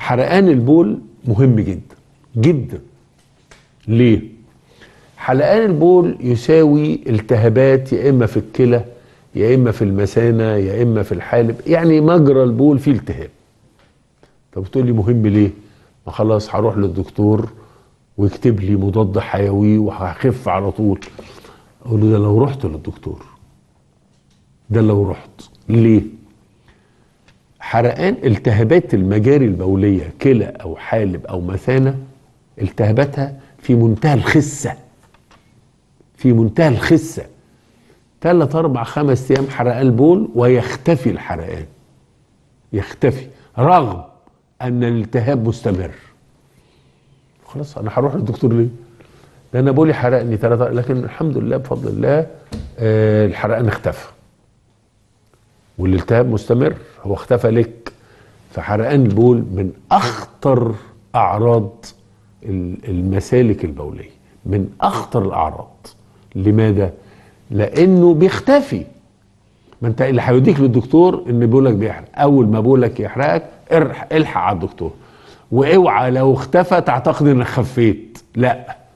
حرقان البول مهم جدا جدا ليه حرقان البول يساوي التهابات يا اما في الكلى يا اما في المثانه يا اما في الحالب يعني مجرى البول فيه التهاب طب تقول لي مهم ليه ما خلاص هروح للدكتور ويكتب لي مضاد حيوي وهخف على طول اقول له ده لو رحت للدكتور ده لو رحت ليه حرقان التهابات المجاري البوليه كلى او حالب او مثانه التهاباتها في منتهى الخسه في منتهى الخسه ثلاث اربع خمس ايام حرقان البول ويختفي الحرقان يختفي رغم ان الالتهاب مستمر خلاص انا هروح للدكتور ليه؟ ده انا بولي حرقني ثلاثة لكن الحمد لله بفضل الله آه الحرقان اختفى والالتهاب مستمر هو اختفى لك فحرقان البول من اخطر اعراض المسالك البوليه من اخطر الاعراض لماذا لانه بيختفي ما انت اللي هيوديك للدكتور ان بيقولك بيحرق اول ما بيقولك يحرقك الحق على الدكتور واوعى لو اختفى تعتقد انك خفيت لا